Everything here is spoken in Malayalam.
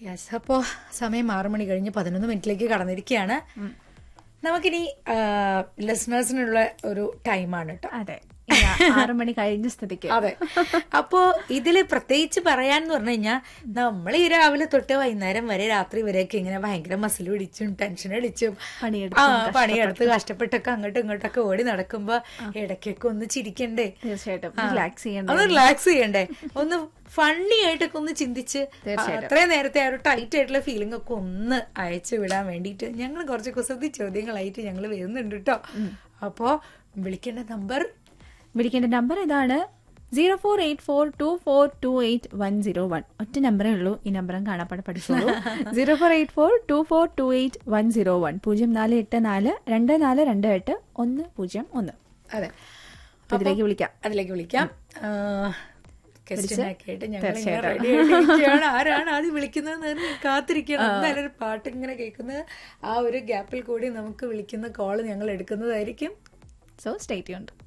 യെസ് അപ്പോൾ സമയം ആറു മണി കഴിഞ്ഞ് പതിനൊന്ന് മിനിറ്റിലേക്ക് കടന്നിരിക്കുകയാണ് നമുക്കിനി ലിസണേഴ്സിനുള്ള ഒരു ടൈമാണ് കേട്ടോ അതെ ഇനി ആറ് മണി കഴിഞ്ഞ സ്ഥിതിക്ക് അതെ അപ്പോ ഇതില് പ്രത്യേകിച്ച് പറയാന്ന് പറഞ്ഞു കഴിഞ്ഞാൽ നമ്മൾ ഈ രാവിലെ തൊട്ട് വൈകുന്നേരം വരെ രാത്രി വരെയൊക്കെ ഇങ്ങനെ ഭയങ്കര മസിൽ പിടിച്ചും ടെൻഷൻ അടിച്ചും പണിയെടുത്തും ആ പണിയെടുത്ത് കഷ്ടപ്പെട്ടൊക്കെ അങ്ങോട്ടും ഇങ്ങോട്ടൊക്കെ ഓടി നടക്കുമ്പോ ഇടയ്ക്കൊക്കെ ഒന്ന് ചിരിക്കണ്ടേ തീർച്ചയായിട്ടും ആ. റിലാക്സ് ചെയ്യണം ഒന്ന് റിലാക്സ് ചെയ്യണ്ടേ ഒന്ന് ഫണ്ണി ആയിട്ടൊക്കെ ഒന്ന് ചിന്തിച്ച് അത്രയും നേരത്തെ ആ ഒരു ടൈറ്റ് ആയിട്ടുള്ള ഫീലിംഗ് ഒക്കെ ഒന്ന് അയച്ചു വിടാൻ വേണ്ടിയിട്ട് ഞങ്ങൾ കുറച്ച് കുസൃതി ചോദ്യങ്ങളായിട്ട് ഞങ്ങൾ വരുന്നുണ്ട് കേട്ടോ അപ്പോ വിളിക്കേണ്ട നമ്പർ വിളിക്കേണ്ട നമ്പർ ഇതാണ് zero four eight four two four two eight one zero one ഒറ്റ നമ്പറേ ഉള്ളൂ ഈ നമ്പറും കാണാപ്പാടെ പഠിച്ചോളൂ zero four eight four two four two eight one zero one പൂജ്യം നാല് എട്ട് നാല് രണ്ട് നാല് രണ്ട് എട്ട് ഒന്ന് പൂജ്യം ഒന്ന് അതെ അപ്പൊ ഇതിലേക്ക് വിളിക്കാം അതിലേക്ക് വിളിക്കാം ക്വസ്റ്റ്യനൊക്കെ ആയിട്ട് ഞങ്ങൾ തീർച്ചയായിട്ടും. റെഡി ആയിട്ടിരിക്കുകയാണ് ആരാണ് ആദ്യം വിളിക്കുന്നത് കാത്തിരിക്കണം എന്തായാലും ഒരു പാട്ട് ഇങ്ങനെ കേൾക്കുന്നത് ആ ഒരു ഗ്യാപ്പിൽ കൂടി നമുക്ക് വിളിക്കുന്ന കോള് ഞങ്ങൾ എടുക്കുന്നതായിരിക്കും സോ സ്റ്റേറ്റ് ഉണ്ട്